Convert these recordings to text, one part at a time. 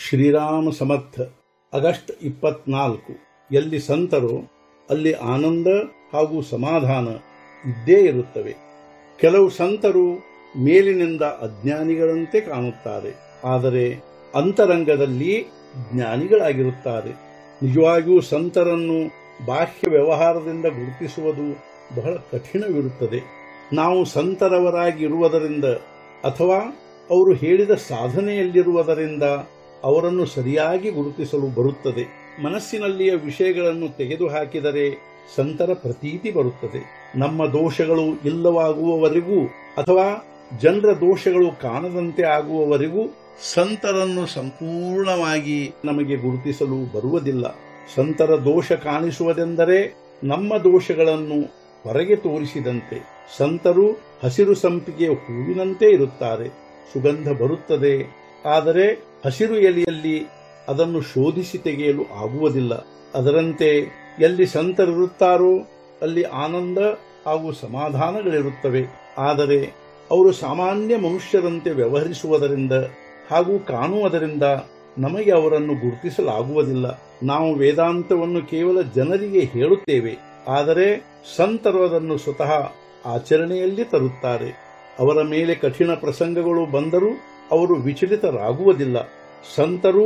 ಶ್ರೀರಾಮ ಸಮರ್ಥ August ಇಪ್ಪತ್ನಾಲ್ಕು ಎಲ್ಲಿ ಸಂತರೋ ಅಲ್ಲಿ ಆನಂದ ಹಾಗೂ ಸಮಾಧಾನ ಇದ್ದೇ ಇರುತ್ತವೆ ಕೆಲವು ಸಂತರು ಮೇಲಿನಿಂದ ಅಜ್ಞಾನಿಗಳಂತೆ ಕಾಣುತ್ತಾರೆ ಆದರೆ ಅಂತರಂಗದಲ್ಲಿ ಜ್ಞಾನಿಗಳಾಗಿರುತ್ತಾರೆ ನಿಜವಾಗಿಯೂ ಸಂತರನ್ನು ಬಾಹ್ಯ ವ್ಯವಹಾರದಿಂದ ಗುರುತಿಸುವುದು ಬಹಳ ಕಠಿಣವಿರುತ್ತದೆ ನಾವು ಸಂತರವರಾಗಿ ಇರುವುದರಿಂದ ಅಥವಾ ಅವರು ಹೇಳಿದ ಸಾಧನೆಯಲ್ಲಿರುವುದರಿಂದ ಅವರನ್ನು ಸರಿಯಾಗಿ ಗುರುತಿಸಲು ಬರುತ್ತದೆ ಮನಸ್ಸಿನಲ್ಲಿಯ ವಿಷಯಗಳನ್ನು ತೆಗೆದುಹಾಕಿದರೆ ಸಂತರ ಪ್ರತೀತಿ ಬರುತ್ತದೆ ನಮ್ಮ ದೋಷಗಳು ಇಲ್ಲವಾಗುವವರೆಗೂ ಅಥವಾ ಜನರ ದೋಷಗಳು ಕಾಣದಂತೆ ಆಗುವವರೆಗೂ ಸಂತರನ್ನು ಸಂಪೂರ್ಣವಾಗಿ ನಮಗೆ ಗುರುತಿಸಲು ಬರುವುದಿಲ್ಲ ಸಂತರ ದೋಷ ಕಾಣಿಸುವುದೆಂದರೆ ನಮ್ಮ ದೋಷಗಳನ್ನು ಹೊರಗೆ ತೋರಿಸಿದಂತೆ ಸಂತರು ಹಸಿರು ಸಂಪಿಗೆ ಹೂವಿನಂತೆ ಇರುತ್ತಾರೆ ಸುಗಂಧ ಬರುತ್ತದೆ ಆದರೆ ಹಸಿರು ಎಲೆಯಲ್ಲಿ ಅದನ್ನು ಶೋಧಿಸಿ ತೆಗೆಯಲು ಆಗುವುದಿಲ್ಲ ಅದರಂತೆ ಎಲ್ಲಿ ಸಂತರಿರುತ್ತಾರೋ ಅಲ್ಲಿ ಆನಂದ ಹಾಗೂ ಸಮಾಧಾನಗಳಿರುತ್ತವೆ ಆದರೆ ಅವರು ಸಾಮಾನ್ಯ ಮನುಷ್ಯರಂತೆ ವ್ಯವಹರಿಸುವುದರಿಂದ ಹಾಗೂ ಕಾಣುವುದರಿಂದ ನಮಗೆ ಅವರನ್ನು ಗುರುತಿಸಲಾಗುವುದಿಲ್ಲ ನಾವು ವೇದಾಂತವನ್ನು ಕೇವಲ ಜನರಿಗೆ ಹೇಳುತ್ತೇವೆ ಆದರೆ ಸಂತರು ಅದನ್ನು ಸ್ವತಃ ಆಚರಣೆಯಲ್ಲಿ ತರುತ್ತಾರೆ ಅವರ ಮೇಲೆ ಕಠಿಣ ಪ್ರಸಂಗಗಳು ಬಂದರೂ ಅವರು ವಿಚಲಿತರಾಗುವುದಿಲ್ಲ ಸಂತರು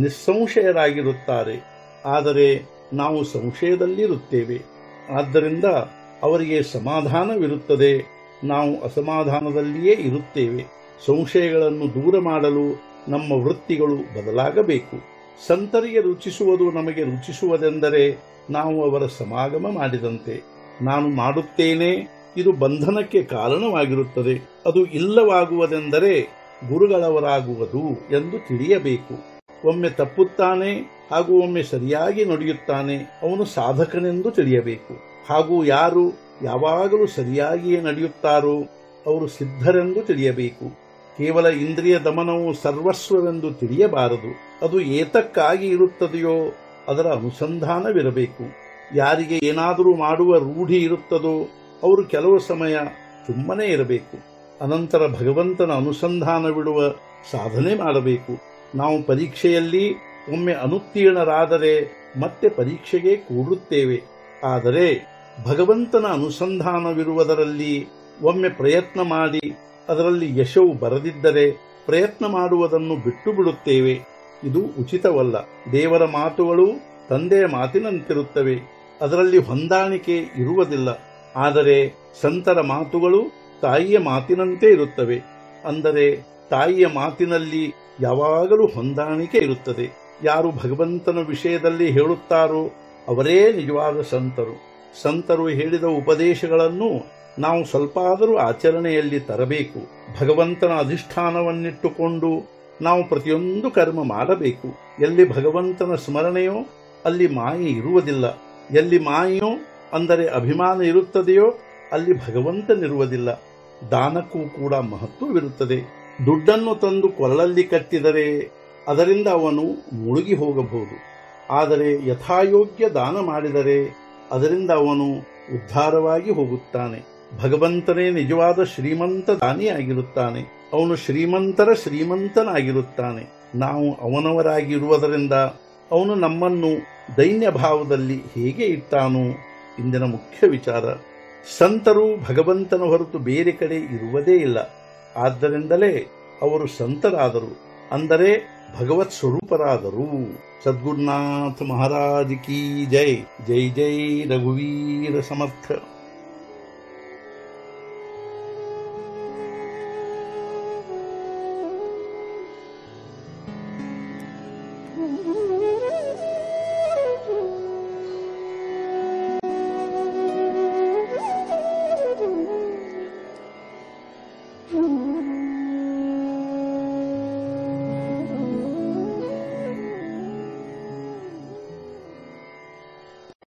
ನಿಸ್ಸಂಶಯರಾಗಿರುತ್ತಾರೆ ಆದರೆ ನಾವು ಸಂಶಯದಲ್ಲಿರುತ್ತೇವೆ ಆದ್ದರಿಂದ ಅವರಿಗೆ ಸಮಾಧಾನವಿರುತ್ತದೆ ನಾವು ಅಸಮಾಧಾನದಲ್ಲಿಯೇ ಇರುತ್ತೇವೆ ಸಂಶಯಗಳನ್ನು ದೂರ ಮಾಡಲು ನಮ್ಮ ವೃತ್ತಿಗಳು ಬದಲಾಗಬೇಕು ಸಂತರಿಗೆ ರುಚಿಸುವುದು ನಮಗೆ ರುಚಿಸುವುದೆಂದರೆ ನಾವು ಅವರ ಸಮಾಗಮ ಮಾಡಿದಂತೆ ನಾನು ಮಾಡುತ್ತೇನೆ ಇದು ಬಂಧನಕ್ಕೆ ಕಾರಣವಾಗಿರುತ್ತದೆ ಅದು ಇಲ್ಲವಾಗುವುದೆಂದರೆ ಗುರುಗಳವರಾಗುವುದು ಎಂದು ತಿಳಿಯಬೇಕು ಒಮ್ಮೆ ತಪ್ಪುತ್ತಾನೆ ಹಾಗೂ ಒಮ್ಮೆ ಸರಿಯಾಗಿ ನಡೆಯುತ್ತಾನೆ ಅವನು ಸಾಧಕನೆಂದು ತಿಳಿಯಬೇಕು ಹಾಗೂ ಯಾರು ಯಾವಾಗಲೂ ಸರಿಯಾಗಿಯೇ ನಡೆಯುತ್ತಾರೋ ಅವರು ಸಿದ್ಧರೆಂದು ತಿಳಿಯಬೇಕು ಕೇವಲ ಇಂದ್ರಿಯ ದಮನವು ಸರ್ವಸ್ವವೆಂದು ತಿಳಿಯಬಾರದು ಅದು ಏತಕ್ಕಾಗಿ ಇರುತ್ತದೆಯೋ ಅದರ ಅನುಸಂಧಾನವಿರಬೇಕು ಯಾರಿಗೆ ಏನಾದರೂ ಮಾಡುವ ರೂಢಿ ಇರುತ್ತದೋ ಅವರು ಕೆಲವು ಸಮಯ ಸುಮ್ಮನೆ ಇರಬೇಕು ಅನಂತರ ಭಗವಂತನ ಅನುಸಂಧಾನವಿಡುವ ಸಾಧನೆ ಮಾಡಬೇಕು ನಾವು ಪರೀಕ್ಷೆಯಲ್ಲಿ ಒಮ್ಮೆ ಅನುತ್ತೀರ್ಣರಾದರೆ ಮತ್ತೆ ಪರೀಕ್ಷೆಗೆ ಕೂಡುತ್ತೇವೆ ಆದರೆ ಭಗವಂತನ ಅನುಸಂಧಾನವಿರುವುದರಲ್ಲಿ ಒಮ್ಮೆ ಪ್ರಯತ್ನ ಮಾಡಿ ಅದರಲ್ಲಿ ಯಶವು ಬರದಿದ್ದರೆ ಪ್ರಯತ್ನ ಮಾಡುವುದನ್ನು ಬಿಟ್ಟು ಬಿಡುತ್ತೇವೆ ಇದು ಉಚಿತವಲ್ಲ ದೇವರ ಮಾತುಗಳು ತಂದೆಯ ಮಾತಿನಂತಿರುತ್ತವೆ ಅದರಲ್ಲಿ ಹೊಂದಾಣಿಕೆ ಇರುವುದಿಲ್ಲ ಆದರೆ ಸಂತರ ಮಾತುಗಳು ತಾಯಿಯ ಮಾತಿನಂತೆ ಇರುತ್ತವೆ ಅಂದರೆ ತಾಯಿಯ ಮಾತಿನಲ್ಲಿ ಯಾವಾಗಲೂ ಹೊಂದಾಣಿಕೆ ಇರುತ್ತದೆ ಯಾರು ಭಗವಂತನ ವಿಷಯದಲ್ಲಿ ಹೇಳುತ್ತಾರೋ ಅವರೇ ನಿಜವಾದ ಸಂತರು ಸಂತರು ಹೇಳಿದ ಉಪದೇಶಗಳನ್ನು ನಾವು ಸ್ವಲ್ಪಾದರೂ ಆಚರಣೆಯಲ್ಲಿ ತರಬೇಕು ಭಗವಂತನ ಅಧಿಷ್ಠಾನವನ್ನಿಟ್ಟುಕೊಂಡು ನಾವು ಪ್ರತಿಯೊಂದು ಕರ್ಮ ಮಾಡಬೇಕು ಎಲ್ಲಿ ಭಗವಂತನ ಸ್ಮರಣೆಯೋ ಅಲ್ಲಿ ಮಾಯೆ ಇರುವುದಿಲ್ಲ ಎಲ್ಲಿ ಮಾಯೆಯೋ ಅಂದರೆ ಅಭಿಮಾನ ಇರುತ್ತದೆಯೋ ಅಲ್ಲಿ ಭಗವಂತನಿರುವುದಿಲ್ಲ ದಾನಕ್ಕೂ ಕೂಡ ಮಹತ್ವವಿರುತ್ತದೆ ದುಡ್ಡನ್ನು ತಂದು ಕೊರಳಲ್ಲಿ ಕಟ್ಟಿದರೆ ಅದರಿಂದ ಅವನು ಮುಳುಗಿ ಹೋಗಬಹುದು ಆದರೆ ಯಥಾಯೋಗ್ಯ ದಾನ ಮಾಡಿದರೆ ಅದರಿಂದ ಅವನು ಉದ್ಧಾರವಾಗಿ ಹೋಗುತ್ತಾನೆ ಭಗವಂತನೇ ನಿಜವಾದ ಶ್ರೀಮಂತ ದಾನಿಯಾಗಿರುತ್ತಾನೆ ಅವನು ಶ್ರೀಮಂತರ ಶ್ರೀಮಂತನಾಗಿರುತ್ತಾನೆ ನಾವು ಅವನವರಾಗಿರುವುದರಿಂದ ಅವನು ನಮ್ಮನ್ನು ದೈನ್ಯ ಭಾವದಲ್ಲಿ ಹೇಗೆ ಇಟ್ಟಾನು ಇಂದಿನ ಮುಖ್ಯ ವಿಚಾರ ಸಂತರು ಭಗವಂತನ ಹೊರತು ಬೇರೆ ಕಡೆ ಇರುವುದೇ ಇಲ್ಲ ಆದ್ದರಿಂದಲೇ ಅವರು ಸಂತರಾದರು ಅಂದರೆ ಭಗವತ್ ಸ್ವರೂಪರಾದರು ಸದ್ಗುರುನಾಥ ಮಹಾರಾಜ್ ಕಿ ಜೈ ಜೈ ಜೈ ರಘುವೀರ ಸಮರ್ಥ